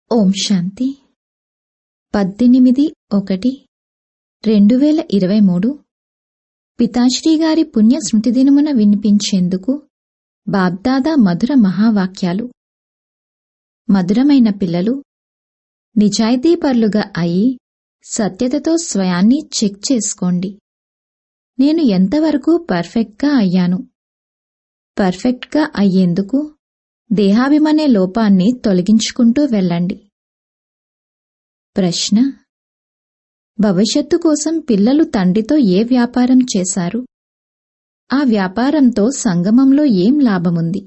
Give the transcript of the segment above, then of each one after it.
ఓం శాంతి పద్దెనిమిది ఒకటి రెండు వేల ఇరవై మూడు పితాశ్రీ గారి పుణ్య స్మృతి దినమున వినిపించేందుకు బాబ్దాదా మధుర మహావాక్యాలు మధురమైన పిల్లలు నిజాయితీపరులుగా అయి సత్యతతో స్వయాన్ని చెక్ చేసుకోండి నేను ఎంతవరకు పర్ఫెక్ట్గా అయ్యాను పర్ఫెక్ట్గా అయ్యేందుకు దేహాభిమనే లోపాన్ని తొలగించుకుంటూ వెళ్ళండి ప్రశ్న భవిష్యత్తు కోసం పిల్లలు తండ్రితో ఏ వ్యాపారం చేశారు ఆ వ్యాపారంతో సంగమంలో ఏం లాభముంది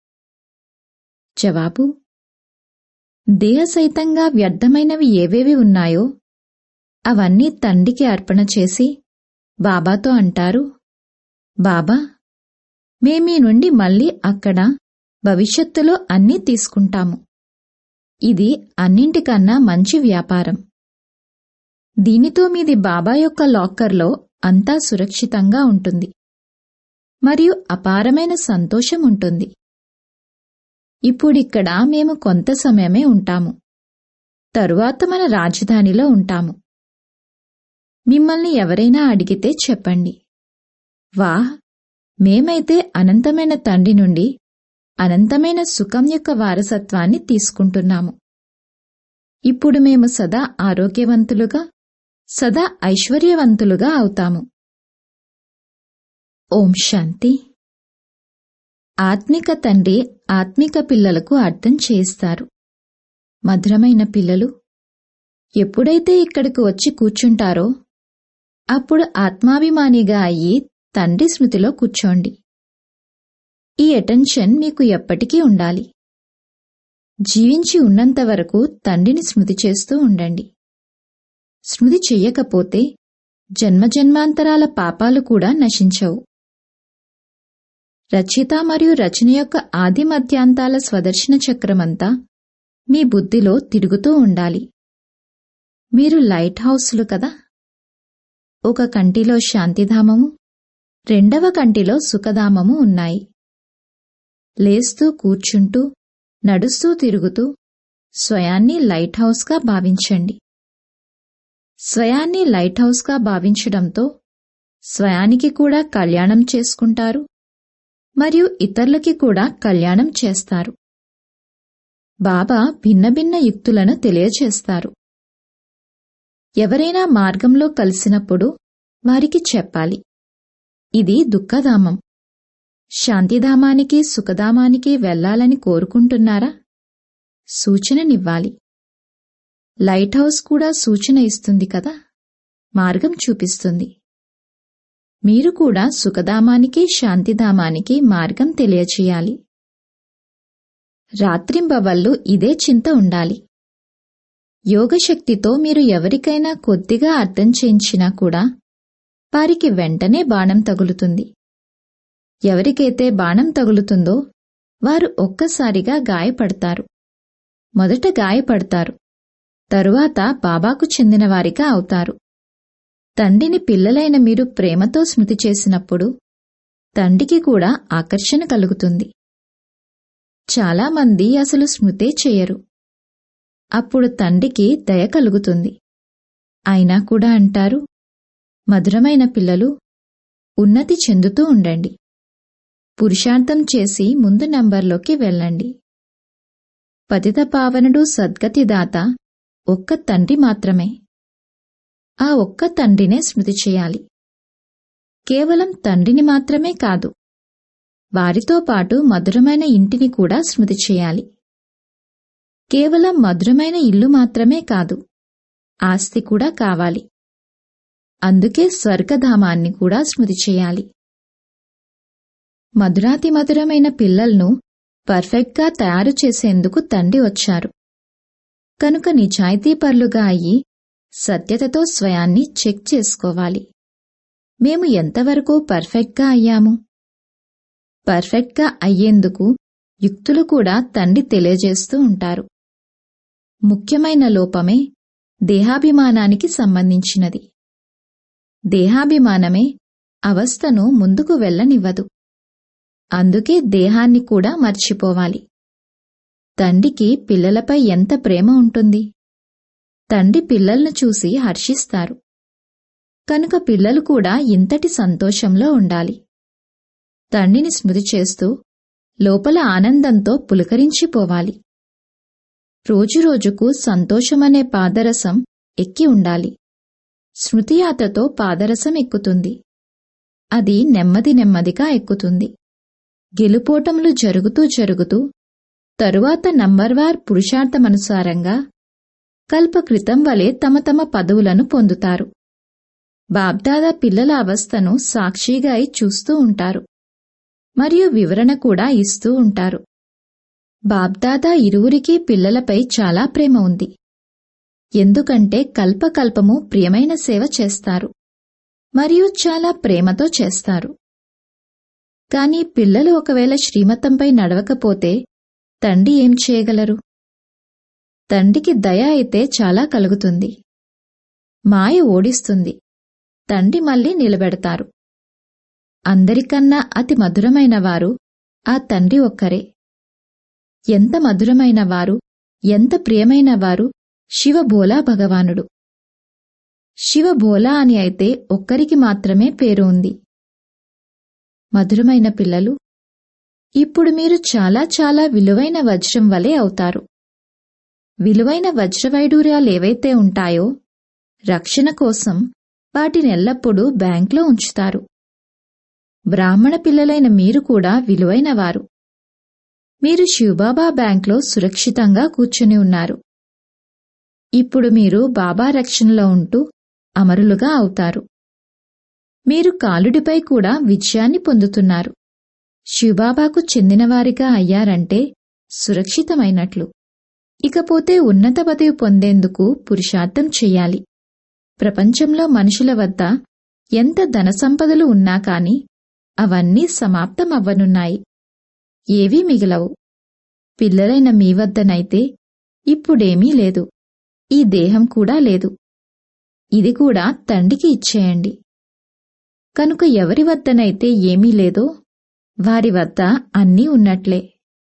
జవాబు దేహసహితంగా వ్యర్థమైనవి ఏవేవి ఉన్నాయో అవన్నీ తండ్రికి అర్పణ చేసి బాబాతో అంటారు బాబా మేమీ నుండి మళ్ళీ అక్కడ భవిష్యత్తులో అన్నీ తీసుకుంటాము ఇది అన్నింటికన్నా మంచి వ్యాపారం దీనితో మీది బాబా యొక్క లాకర్లో అంతా సురక్షితంగా ఉంటుంది మరియు అపారమైన సంతోషం ఉంటుంది ఇప్పుడిక్కడ మేము కొంత సమయమే ఉంటాము తరువాత మన రాజధానిలో ఉంటాము మిమ్మల్ని ఎవరైనా అడిగితే చెప్పండి వాహ్ మేమైతే అనంతమైన తండ్రి నుండి అనంతమైన సుఖం యొక్క వారసత్వాన్ని తీసుకుంటున్నాము ఇప్పుడు మేము సదా ఆరోగ్యవంతులుగా సదా ఐశ్వర్యవంతులుగా అవుతాము ఓం శాంతి ఆత్మిక తండ్రి ఆత్మిక పిల్లలకు అర్థం చేస్తారు మధురమైన పిల్లలు ఎప్పుడైతే ఇక్కడికి వచ్చి కూర్చుంటారో అప్పుడు ఆత్మాభిమానిగా అయ్యి తండ్రి స్మృతిలో కూర్చోండి ఈ అటెన్షన్ మీకు ఎప్పటికీ ఉండాలి జీవించి ఉన్నంత వరకు తండ్రిని స్మృతి చేస్తూ ఉండండి స్మృతి చెయ్యకపోతే జన్మజన్మాంతరాల పాపాలు కూడా నశించవు రచయిత మరియు రచన యొక్క ఆది మధ్యాంతాల స్వదర్శన చక్రమంతా మీ బుద్ధిలో తిరుగుతూ ఉండాలి మీరు లైట్ హౌస్లు కదా ఒక కంటిలో శాంతిధామము రెండవ కంటిలో సుఖధామము ఉన్నాయి లేస్తూ కూర్చుంటూ నడుస్తూ తిరుగుతూ స్వయాన్ని లైట్ హౌస్గా భావించండి స్వయాన్ని లైట్ హౌస్గా భావించడంతో స్వయానికి కూడా కళ్యాణం చేసుకుంటారు మరియు ఇతరులకి కూడా కళ్యాణం చేస్తారు బాబా భిన్న భిన్న యుక్తులను తెలియచేస్తారు ఎవరైనా మార్గంలో కలిసినప్పుడు వారికి చెప్పాలి ఇది దుఃఖధామం శాంతిధామానికి సుఖధామానికి వెళ్లాలని కోరుకుంటున్నారా సూచననివ్వాలి లైట్ హౌస్ కూడా సూచన ఇస్తుంది కదా మార్గం చూపిస్తుంది మీరు కూడా సుఖధామానికి శాంతిధామానికి మార్గం తెలియచేయాలి రాత్రింబవళ్ళు ఇదే చింత ఉండాలి యోగశక్తితో మీరు ఎవరికైనా కొద్దిగా అర్థం చేయించినా కూడా వారికి వెంటనే బాణం తగులుతుంది ఎవరికైతే బాణం తగులుతుందో వారు ఒక్కసారిగా గాయపడతారు మొదట గాయపడతారు తరువాత బాబాకు చెందినవారిగా అవుతారు తండ్రిని పిల్లలైన మీరు ప్రేమతో స్మృతి చేసినప్పుడు తండ్రికి కూడా ఆకర్షణ కలుగుతుంది చాలామంది అసలు స్మృతే చేయరు అప్పుడు తండ్రికి దయ కలుగుతుంది అయినా కూడా అంటారు మధురమైన పిల్లలు ఉన్నతి చెందుతూ ఉండండి పురుషార్థం చేసి ముందు నంబర్లోకి వెళ్ళండి పతిత పావనుడు సద్గతిదాత ఒక్క తండ్రి మాత్రమే ఆ ఒక్క తండ్రినే స్మృతి చేయాలి కేవలం తండ్రిని మాత్రమే కాదు వారితో పాటు మధురమైన ఇంటిని కూడా స్మృతి చేయాలి కేవలం మధురమైన ఇల్లు మాత్రమే కాదు ఆస్తి కూడా కావాలి అందుకే స్వర్గధామాన్ని కూడా స్మృతి చేయాలి మధురాతి మధురమైన పిల్లలను పర్ఫెక్ట్గా తయారు చేసేందుకు తండ్రి వచ్చారు కనుక నిజాయితీపరులుగా అయ్యి సత్యతతో స్వయాన్ని చెక్ చేసుకోవాలి మేము ఎంతవరకు పర్ఫెక్ట్గా అయ్యాము పర్ఫెక్ట్గా అయ్యేందుకు యుక్తులు కూడా తండ్రి తెలియజేస్తూ ఉంటారు ముఖ్యమైన లోపమే దేహాభిమానానికి సంబంధించినది దేహాభిమానమే అవస్థను ముందుకు వెళ్ళనివ్వదు అందుకే దేహాన్ని కూడా మర్చిపోవాలి తండ్రికి పిల్లలపై ఎంత ప్రేమ ఉంటుంది తండ్రి పిల్లల్ని చూసి హర్షిస్తారు కనుక పిల్లలు కూడా ఇంతటి సంతోషంలో ఉండాలి తండ్రిని స్మృతి చేస్తూ లోపల ఆనందంతో పులకరించిపోవాలి రోజురోజుకు సంతోషమనే పాదరసం ఎక్కి ఉండాలి స్మృతియాత్రతో పాదరసం ఎక్కుతుంది అది నెమ్మది నెమ్మదిగా ఎక్కుతుంది గెలుపోటములు జరుగుతూ జరుగుతూ తరువాత నంబర్వార్ పురుషార్థమనుసారంగా కల్పకృతం వలె తమ తమ పదవులను పొందుతారు బాబ్దాదా పిల్లల అవస్థను సాక్షిగా అయి చూస్తూ ఉంటారు మరియు వివరణ కూడా ఇస్తూ ఉంటారు బాబ్దాదా ఇరువురికి పిల్లలపై చాలా ప్రేమ ఉంది ఎందుకంటే కల్పకల్పము ప్రియమైన సేవ చేస్తారు మరియు చాలా ప్రేమతో చేస్తారు కాని పిల్లలు ఒకవేళ శ్రీమతంపై నడవకపోతే తండ్రి ఏం చేయగలరు తండ్రికి దయ అయితే చాలా కలుగుతుంది మాయ ఓడిస్తుంది తండ్రి మళ్ళీ నిలబెడతారు అందరికన్నా అతి మధురమైన వారు ఆ తండ్రి ఒక్కరే ఎంత మధురమైన వారు ఎంత ప్రియమైన వారు శివభోలా భగవానుడు శివభోలా అని అయితే ఒక్కరికి మాత్రమే పేరు ఉంది మధురమైన పిల్లలు ఇప్పుడు మీరు చాలా చాలా విలువైన వజ్రం వలె అవుతారు విలువైన వజ్రవైడూర్యాలేవైతే ఉంటాయో రక్షణ కోసం వాటినెల్లప్పుడూ బ్యాంక్లో ఉంచుతారు బ్రాహ్మణ పిల్లలైన మీరు కూడా విలువైనవారు మీరు శివబాబా బ్యాంక్లో సురక్షితంగా కూర్చుని ఉన్నారు ఇప్పుడు మీరు బాబా రక్షణలో ఉంటూ అమరులుగా అవుతారు మీరు కాలుడిపై కూడా విజయాన్ని పొందుతున్నారు శివబాబాకు చెందినవారిగా అయ్యారంటే సురక్షితమైనట్లు ఇకపోతే ఉన్నత పదవి పొందేందుకు పురుషార్థం చెయ్యాలి ప్రపంచంలో మనుషుల వద్ద ఎంత ధన సంపదలు ఉన్నా కాని అవన్నీ సమాప్తమవ్వనున్నాయి ఏవీ మిగలవు పిల్లలైన మీ వద్దనైతే ఇప్పుడేమీ లేదు ఈ దేహం కూడా లేదు ఇది కూడా తండ్రికి ఇచ్చేయండి కనుక ఎవరి వద్దనైతే ఏమీ లేదో వారి వద్ద అన్నీ ఉన్నట్లే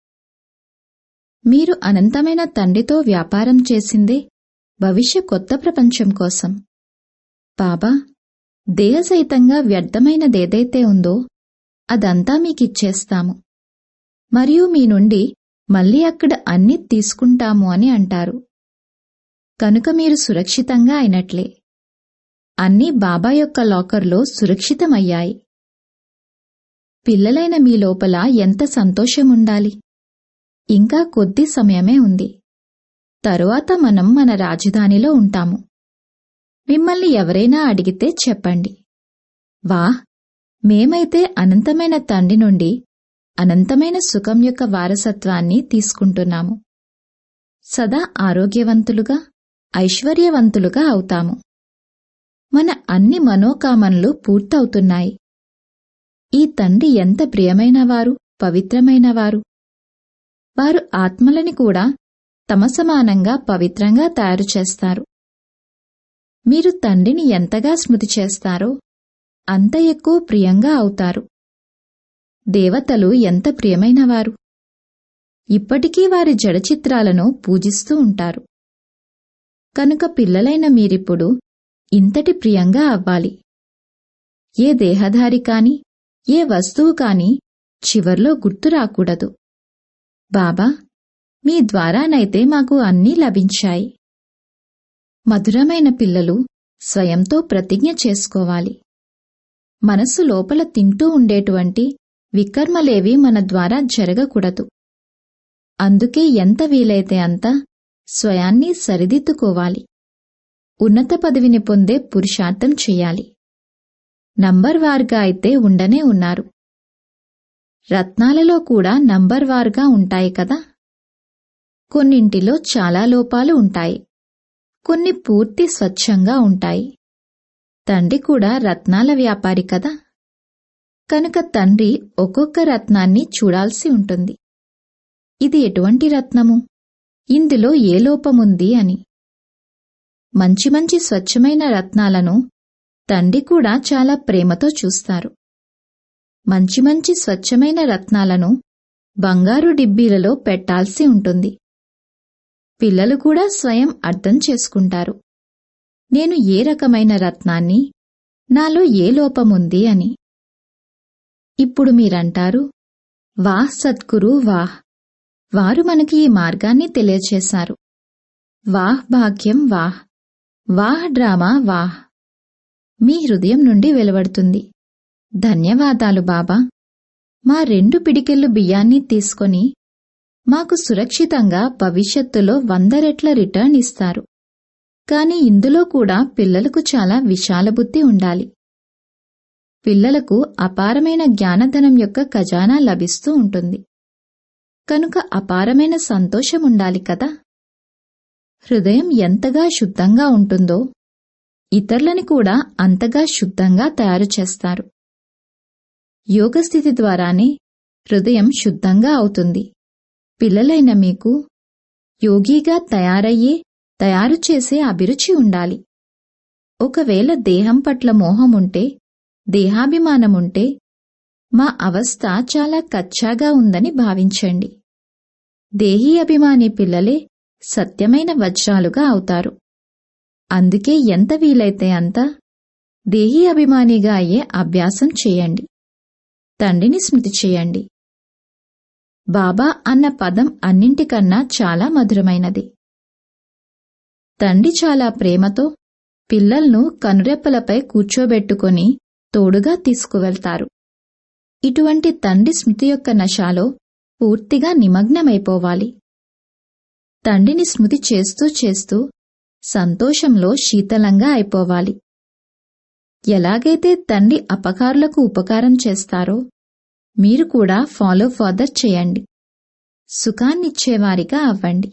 మీరు అనంతమైన తండ్రితో వ్యాపారం చేసిందే భవిష్య కొత్త ప్రపంచం కోసం బాబా దేహసహితంగా వ్యర్థమైనదేదైతే ఉందో అదంతా మీకిచ్చేస్తాము మరియు మీ నుండి మళ్ళీ అక్కడ అన్ని తీసుకుంటాము అని అంటారు కనుక మీరు సురక్షితంగా అయినట్లే అన్నీ బాబా యొక్క లాకర్లో సురక్షితమయ్యాయి పిల్లలైన మీ లోపల ఎంత సంతోషముండాలి ఇంకా కొద్ది సమయమే ఉంది తరువాత మనం మన రాజధానిలో ఉంటాము మిమ్మల్ని ఎవరైనా అడిగితే చెప్పండి వా మేమైతే అనంతమైన తండ్రి నుండి అనంతమైన సుఖం యొక్క వారసత్వాన్ని తీసుకుంటున్నాము సదా ఆరోగ్యవంతులుగా ఐశ్వర్యవంతులుగా అవుతాము మన అన్ని మనోకామనలు పూర్తవుతున్నాయి ఈ తండ్రి ఎంత ప్రియమైనవారు పవిత్రమైనవారు వారు ఆత్మలని కూడా తమ సమానంగా పవిత్రంగా తయారు చేస్తారు మీరు తండ్రిని ఎంతగా స్మృతి చేస్తారో అంత ఎక్కువ ప్రియంగా అవుతారు దేవతలు ఎంత ప్రియమైనవారు ఇప్పటికీ వారి జడచిత్రాలను పూజిస్తూ ఉంటారు కనుక పిల్లలైన మీరిప్పుడు ఇంతటి ప్రియంగా అవ్వాలి ఏ దేహధారి కాని ఏ వస్తువు కాని చివర్లో గుర్తు రాకూడదు బాబా మీ ద్వారానైతే మాకు అన్నీ లభించాయి మధురమైన పిల్లలు స్వయంతో ప్రతిజ్ఞ చేసుకోవాలి మనస్సు లోపల తింటూ ఉండేటువంటి వికర్మలేవి మన ద్వారా జరగకూడదు అందుకే ఎంత వీలైతే అంత స్వయాన్ని సరిదిద్దుకోవాలి ఉన్నత పదవిని పొందే పురుషార్థం చెయ్యాలి నంబర్ వార్గా అయితే ఉండనే ఉన్నారు రత్నాలలో కూడా నంబర్ వార్గా ఉంటాయి కదా కొన్నింటిలో చాలా లోపాలు ఉంటాయి కొన్ని పూర్తి స్వచ్ఛంగా ఉంటాయి తండ్రి కూడా రత్నాల వ్యాపారి కదా కనుక తండ్రి ఒక్కొక్క రత్నాన్ని చూడాల్సి ఉంటుంది ఇది ఎటువంటి రత్నము ఇందులో ఏ లోపముంది అని మంచి మంచి స్వచ్ఛమైన రత్నాలను తండ్రి కూడా చాలా ప్రేమతో చూస్తారు మంచి మంచి స్వచ్ఛమైన రత్నాలను బంగారు డిబ్బీలలో పెట్టాల్సి ఉంటుంది పిల్లలు కూడా స్వయం అర్థం చేసుకుంటారు నేను ఏ రకమైన రత్నాన్ని నాలో ఏ లోపముంది అని ఇప్పుడు మీరంటారు వాహ్ సద్గురు వాహ్ వారు మనకి ఈ మార్గాన్ని తెలియచేశారు వాహ్ భాగ్యం వాహ్ వాహ్ డ్రామా వాహ్ మీ హృదయం నుండి వెలువడుతుంది ధన్యవాదాలు బాబా మా రెండు పిడికెళ్ళు బియ్యాన్ని తీసుకొని మాకు సురక్షితంగా భవిష్యత్తులో వంద రెట్ల రిటర్న్ ఇస్తారు కాని ఇందులో కూడా పిల్లలకు చాలా విశాల బుద్ధి ఉండాలి పిల్లలకు అపారమైన జ్ఞానధనం యొక్క ఖజానా లభిస్తూ ఉంటుంది కనుక అపారమైన సంతోషం ఉండాలి కదా హృదయం ఎంతగా శుద్ధంగా ఉంటుందో ఇతరులని కూడా అంతగా శుద్ధంగా తయారు చేస్తారు యోగస్థితి ద్వారానే హృదయం శుద్ధంగా అవుతుంది పిల్లలైన మీకు యోగిగా తయారయ్యే తయారు చేసే అభిరుచి ఉండాలి ఒకవేళ దేహం పట్ల మోహం ఉంటే దేహాభిమానముంటే మా అవస్థ చాలా కచ్చాగా ఉందని భావించండి దేహీ అభిమాని పిల్లలే సత్యమైన వజ్రాలుగా అవుతారు అందుకే ఎంత వీలైతే అంత దేహీ అభిమానిగా అయ్యే అభ్యాసం చేయండి తండ్రిని స్మృతి చేయండి బాబా అన్న పదం అన్నింటికన్నా చాలా మధురమైనది తండ్రి చాలా ప్రేమతో పిల్లల్ను కనురెప్పలపై కూర్చోబెట్టుకొని తోడుగా తీసుకువెళ్తారు ఇటువంటి తండ్రి స్మృతి యొక్క నశాలో పూర్తిగా నిమగ్నమైపోవాలి తండ్రిని స్మృతి చేస్తూ చేస్తూ సంతోషంలో శీతలంగా అయిపోవాలి ఎలాగైతే తండ్రి అపకారులకు ఉపకారం చేస్తారో మీరు కూడా ఫాలో ఫాదర్ చేయండి సుఖాన్నిచ్చేవారిగా అవ్వండి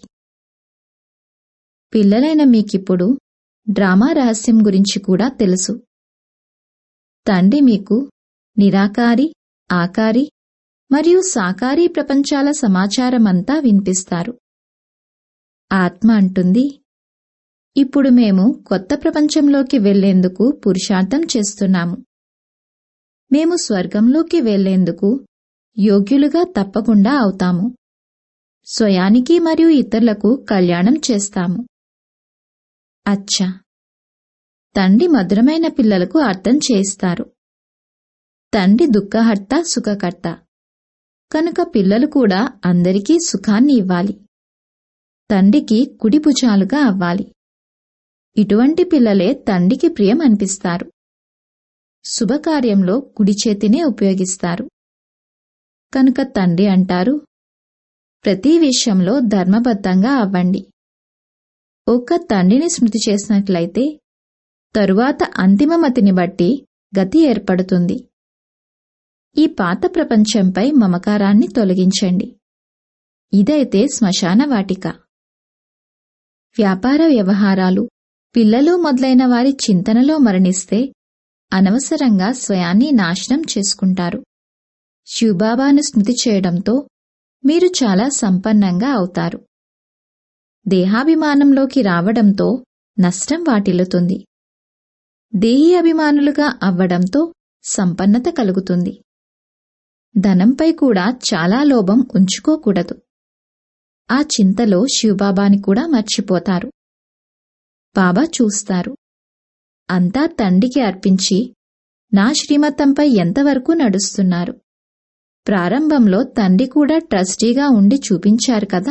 పిల్లలైన మీకిప్పుడు డ్రామా రహస్యం గురించి కూడా తెలుసు తండ్రి మీకు నిరాకారి ఆకారి మరియు సాకారీ ప్రపంచాల సమాచారమంతా వినిపిస్తారు ఆత్మ అంటుంది ఇప్పుడు మేము కొత్త ప్రపంచంలోకి వెళ్లేందుకు పురుషార్థం చేస్తున్నాము మేము స్వర్గంలోకి వెళ్లేందుకు యోగ్యులుగా తప్పకుండా అవుతాము స్వయానికి మరియు ఇతరులకు కళ్యాణం చేస్తాము అచ్చా తండ్రి మధురమైన పిల్లలకు అర్థం చేయిస్తారు తండ్రి దుఃఖహర్త సుఖకర్త కనుక పిల్లలు కూడా అందరికీ సుఖాన్ని ఇవ్వాలి తండ్రికి కుడి భుజాలుగా అవ్వాలి ఇటువంటి పిల్లలే తండ్రికి ప్రియం అనిపిస్తారు శుభకార్యంలో కుడి చేతినే ఉపయోగిస్తారు కనుక తండ్రి అంటారు ప్రతి విషయంలో ధర్మబద్ధంగా అవ్వండి ఒక్క తండ్రిని స్మృతి చేసినట్లయితే తరువాత అంతిమ మతిని బట్టి గతి ఏర్పడుతుంది ఈ పాత ప్రపంచంపై మమకారాన్ని తొలగించండి ఇదైతే శ్మశాన వాటిక వ్యాపార వ్యవహారాలు పిల్లలు మొదలైన వారి చింతనలో మరణిస్తే అనవసరంగా స్వయాన్ని నాశనం చేసుకుంటారు శివబాబాను స్మృతి చేయడంతో మీరు చాలా సంపన్నంగా అవుతారు దేహాభిమానంలోకి రావడంతో నష్టం వాటిల్లుతుంది దేహీ అభిమానులుగా అవ్వడంతో సంపన్నత కలుగుతుంది ధనంపై కూడా చాలా లోభం ఉంచుకోకూడదు ఆ చింతలో శివబాబాని కూడా మర్చిపోతారు బాబా చూస్తారు అంతా తండ్రికి అర్పించి నా శ్రీమతంపై ఎంతవరకు నడుస్తున్నారు ప్రారంభంలో తండ్రి కూడా ట్రస్టీగా ఉండి చూపించారు కదా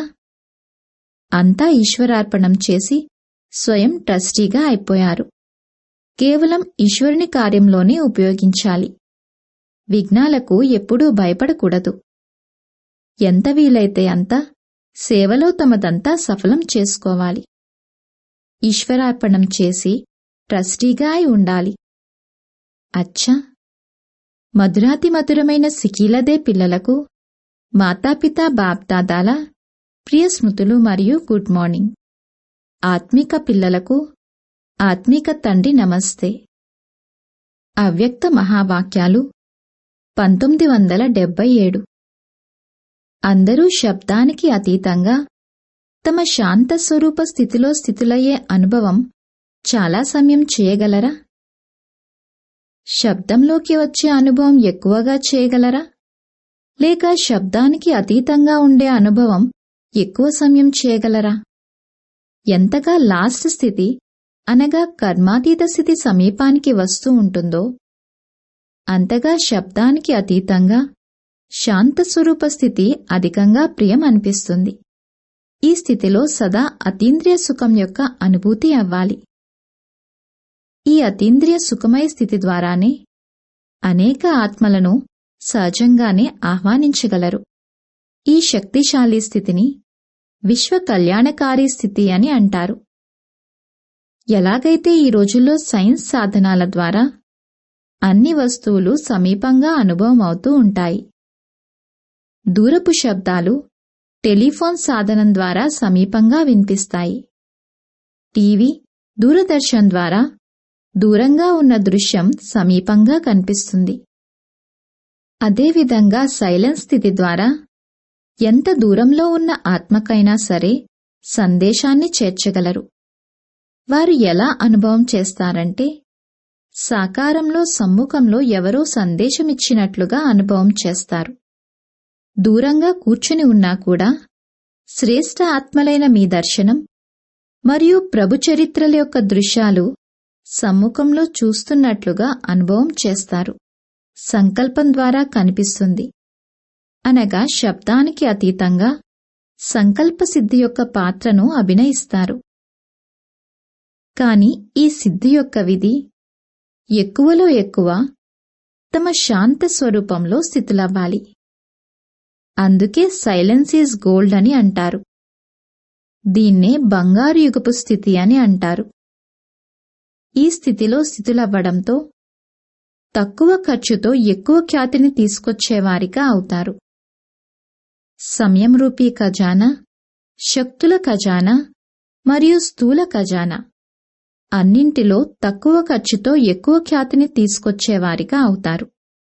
అంతా ఈశ్వరార్పణం చేసి స్వయం ట్రస్టీగా అయిపోయారు కేవలం ఈశ్వరుని కార్యంలోనే ఉపయోగించాలి విఘ్నాలకు ఎప్పుడూ భయపడకూడదు ఎంత వీలైతే అంత సేవలో తమదంతా సఫలం చేసుకోవాలి ఈశ్వరార్పణం చేసి ట్రస్టీగా అయి ఉండాలి అచ్చా మధురాతి మధురమైన సికీలదే పిల్లలకు మాతాపిత బాప్దాదాల ప్రియ స్మృతులు మరియు గుడ్ మార్నింగ్ ఆత్మిక పిల్లలకు ఆత్మిక తండ్రి నమస్తే అవ్యక్త మహావాక్యాలు పంతొమ్మిది వందల డెబ్బై ఏడు అందరూ శబ్దానికి అతీతంగా తమ శాంత స్వరూప స్థితిలో స్థితులయ్యే అనుభవం చాలా సమయం చేయగలరా శబ్దంలోకి వచ్చే అనుభవం ఎక్కువగా చేయగలరా లేక శబ్దానికి అతీతంగా ఉండే అనుభవం ఎక్కువ సమయం చేయగలరా ఎంతగా లాస్ట్ స్థితి అనగా కర్మాతీత స్థితి సమీపానికి వస్తూ ఉంటుందో అంతగా శబ్దానికి అతీతంగా శాంత స్వరూప స్థితి అధికంగా ప్రియం అనిపిస్తుంది ఈ స్థితిలో సదా అతీంద్రియ సుఖం యొక్క అనుభూతి అవ్వాలి ఈ అతీంద్రియ సుఖమయ స్థితి ద్వారానే అనేక ఆత్మలను సహజంగానే ఆహ్వానించగలరు ఈ శక్తిశాలి స్థితిని విశ్వ కళ్యాణకారి స్థితి అని అంటారు ఎలాగైతే ఈ రోజుల్లో సైన్స్ సాధనాల ద్వారా అన్ని వస్తువులు సమీపంగా అనుభవం అవుతూ ఉంటాయి దూరపు శబ్దాలు టెలిఫోన్ సాధనం ద్వారా సమీపంగా వినిపిస్తాయి టీవీ దూరదర్శన్ ద్వారా దూరంగా ఉన్న దృశ్యం సమీపంగా కనిపిస్తుంది అదేవిధంగా సైలెన్స్ స్థితి ద్వారా ఎంత దూరంలో ఉన్న ఆత్మకైనా సరే సందేశాన్ని చేర్చగలరు వారు ఎలా అనుభవం చేస్తారంటే సాకారంలో సమ్ముఖంలో ఎవరో సందేశమిచ్చినట్లుగా అనుభవం చేస్తారు దూరంగా కూర్చుని ఉన్నా కూడా శ్రేష్ఠ ఆత్మలైన మీ దర్శనం మరియు ప్రభు చరిత్రల యొక్క దృశ్యాలు సమ్ముఖంలో చూస్తున్నట్లుగా అనుభవం చేస్తారు సంకల్పం ద్వారా కనిపిస్తుంది అనగా శబ్దానికి అతీతంగా సంకల్ప సిద్ధి యొక్క పాత్రను అభినయిస్తారు కాని ఈ సిద్ధి యొక్క విధి ఎక్కువలో ఎక్కువ తమ శాంత స్వరూపంలో స్థితులవ్వాలి అందుకే సైలెన్స్ ఈజ్ గోల్డ్ అని అంటారు దీన్నే బంగారు యుగపు స్థితి అని అంటారు ఈ స్థితిలో స్థితులవ్వడంతో తక్కువ ఖర్చుతో ఎక్కువ ఖ్యాతిని తీసుకొచ్చేవారిగా అవుతారు సమయం రూపీ ఖజానా శక్తుల ఖజానా మరియు స్థూల ఖజానా అన్నింటిలో తక్కువ ఖర్చుతో ఎక్కువ ఖ్యాతిని తీసుకొచ్చేవారిగా అవుతారు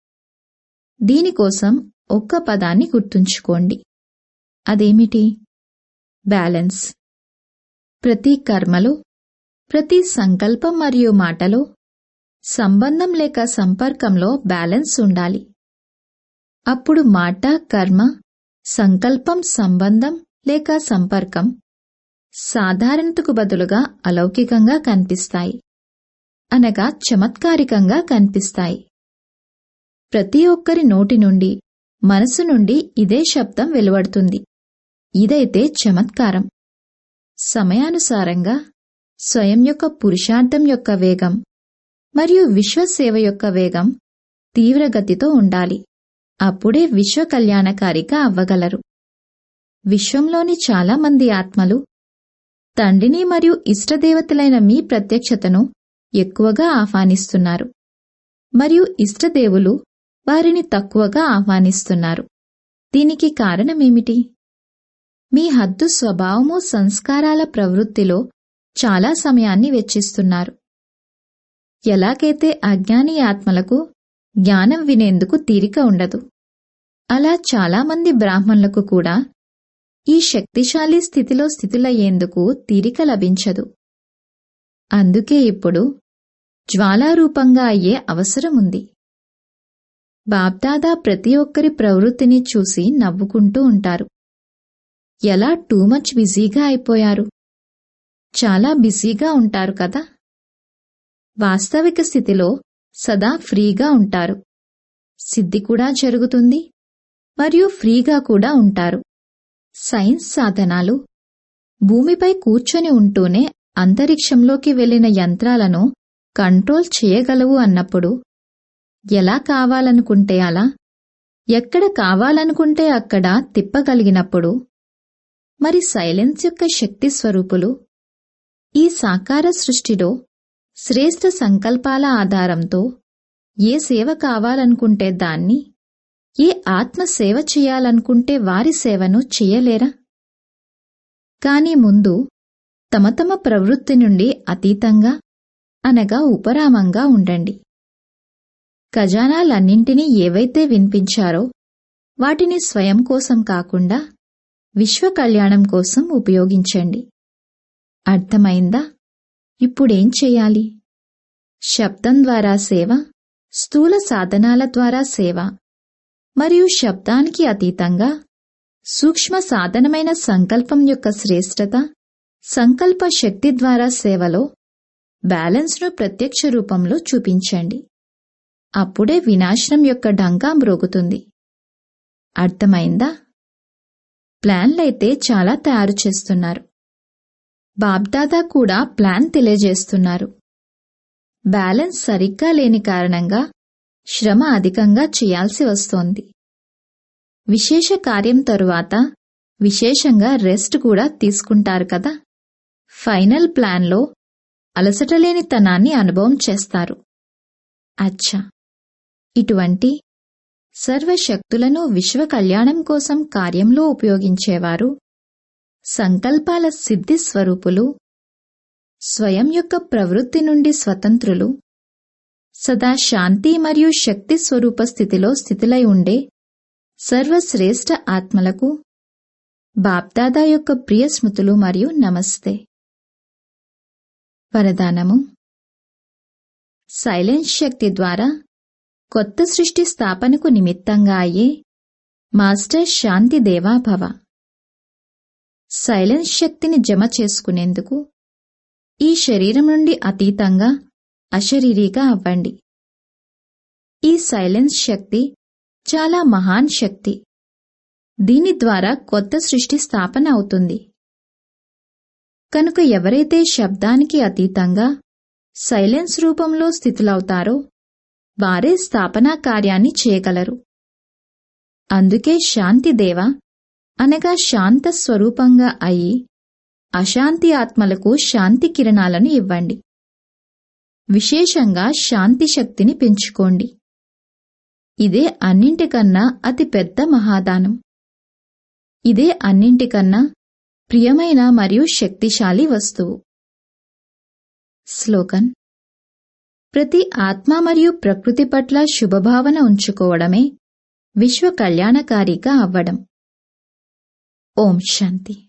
దీనికోసం ఒక్క పదాన్ని గుర్తుంచుకోండి అదేమిటి బ్యాలెన్స్ ప్రతి కర్మలో ప్రతి సంకల్పం మరియు మాటలో సంబంధం లేక సంపర్కంలో బ్యాలెన్స్ ఉండాలి అప్పుడు మాట కర్మ సంకల్పం సంబంధం లేక సంపర్కం సాధారణతకు బదులుగా అలౌకికంగా కనిపిస్తాయి అనగా చమత్కారికంగా కనిపిస్తాయి ప్రతి ఒక్కరి నోటి నుండి మనసు నుండి ఇదే శబ్దం వెలువడుతుంది ఇదైతే చమత్కారం సమయానుసారంగా స్వయం యొక్క పురుషార్థం యొక్క వేగం మరియు విశ్వసేవ యొక్క వేగం తీవ్రగతితో ఉండాలి అప్పుడే విశ్వ కళ్యాణకారిగా అవ్వగలరు విశ్వంలోని చాలా మంది ఆత్మలు తండ్రిని మరియు ఇష్టదేవతలైన మీ ప్రత్యక్షతను ఎక్కువగా ఆహ్వానిస్తున్నారు మరియు ఇష్టదేవులు వారిని తక్కువగా ఆహ్వానిస్తున్నారు దీనికి కారణమేమిటి మీ హద్దు స్వభావము సంస్కారాల ప్రవృత్తిలో చాలా సమయాన్ని వెచ్చిస్తున్నారు ఎలాగైతే అజ్ఞాని ఆత్మలకు జ్ఞానం వినేందుకు తీరిక ఉండదు అలా చాలామంది బ్రాహ్మణులకు కూడా ఈ శక్తిశాలి స్థితిలో స్థితులయ్యేందుకు తీరిక లభించదు అందుకే ఇప్పుడు జ్వాలారూపంగా అయ్యే అవసరముంది బాబ్దాదా ప్రతి ఒక్కరి ప్రవృత్తిని చూసి నవ్వుకుంటూ ఉంటారు ఎలా టూ మచ్ బిజీగా అయిపోయారు చాలా బిజీగా ఉంటారు కదా వాస్తవిక స్థితిలో సదా ఫ్రీగా ఉంటారు సిద్ధి కూడా జరుగుతుంది మరియు ఫ్రీగా కూడా ఉంటారు సైన్స్ సాధనాలు భూమిపై కూర్చొని ఉంటూనే అంతరిక్షంలోకి వెళ్లిన యంత్రాలను కంట్రోల్ చేయగలవు అన్నప్పుడు ఎలా కావాలనుకుంటే అలా ఎక్కడ కావాలనుకుంటే అక్కడ తిప్పగలిగినప్పుడు మరి సైలెన్స్ యొక్క శక్తి స్వరూపులు ఈ సాకార సృష్టిలో శ్రేష్ఠ సంకల్పాల ఆధారంతో ఏ సేవ కావాలనుకుంటే దాన్ని ఏ ఆత్మ సేవ చేయాలనుకుంటే వారి సేవను చెయ్యలేరా కాని ముందు తమ తమ ప్రవృత్తి నుండి అతీతంగా అనగా ఉపరామంగా ఉండండి ఖజానాలన్నింటినీ ఏవైతే వినిపించారో వాటిని స్వయం కోసం కాకుండా విశ్వ కళ్యాణం కోసం ఉపయోగించండి అర్థమైందా ఇప్పుడేం చెయ్యాలి శబ్దం ద్వారా సేవ స్థూల సాధనాల ద్వారా సేవ మరియు శబ్దానికి అతీతంగా సూక్ష్మ సాధనమైన సంకల్పం యొక్క శ్రేష్టత సంకల్ప శక్తి ద్వారా సేవలో బ్యాలెన్స్ను ప్రత్యక్ష రూపంలో చూపించండి అప్పుడే వినాశనం యొక్క డంకా మ్రోగుతుంది అర్థమైందా ప్లాన్లైతే చాలా తయారు చేస్తున్నారు బాబ్దాదా కూడా ప్లాన్ తెలియజేస్తున్నారు బ్యాలెన్స్ సరిగ్గా లేని కారణంగా శ్రమ అధికంగా చేయాల్సి వస్తోంది విశేష కార్యం తరువాత విశేషంగా రెస్ట్ కూడా తీసుకుంటారు కదా ఫైనల్ ప్లాన్లో అలసటలేని తనాన్ని అనుభవం చేస్తారు అచ్చా ఇటువంటి సర్వశక్తులను విశ్వ కళ్యాణం కోసం కార్యంలో ఉపయోగించేవారు సంకల్పాల సిద్ధి స్వరూపులు స్వయం యొక్క ప్రవృత్తి నుండి స్వతంత్రులు సదా శాంతి మరియు శక్తి స్వరూప స్థితిలో స్థితిలై ఉండే సర్వశ్రేష్ఠ ఆత్మలకు బాప్దాదా యొక్క ప్రియ స్మృతులు మరియు నమస్తే వరదానము సైలెన్స్ శక్తి ద్వారా కొత్త సృష్టి స్థాపనకు నిమిత్తంగా అయ్యే మాస్టర్ శాంతి దేవాభవ సైలెన్స్ శక్తిని జమ చేసుకునేందుకు ఈ శరీరం నుండి అతీతంగా అశరీరిగా అవ్వండి ఈ సైలెన్స్ శక్తి చాలా మహాన్ శక్తి దీని ద్వారా కొత్త సృష్టి స్థాపన అవుతుంది కనుక ఎవరైతే శబ్దానికి అతీతంగా సైలెన్స్ రూపంలో స్థితులవుతారో వారే స్థాపనా కార్యాన్ని చేయగలరు అందుకే శాంతిదేవ అనగా శాంత స్వరూపంగా అయి అశాంతి ఆత్మలకు శాంతి కిరణాలను ఇవ్వండి విశేషంగా శాంతి శక్తిని పెంచుకోండి ఇదే అన్నింటికన్నా అతి పెద్ద మహాదానం ఇదే అన్నింటికన్నా ప్రియమైన మరియు శక్తిశాలి వస్తువు స్లోగన్ ప్రతి ఆత్మ మరియు ప్రకృతి పట్ల శుభభావన ఉంచుకోవడమే విశ్వ కళ్యాణకారిగా అవ్వడం ఓం శాంతి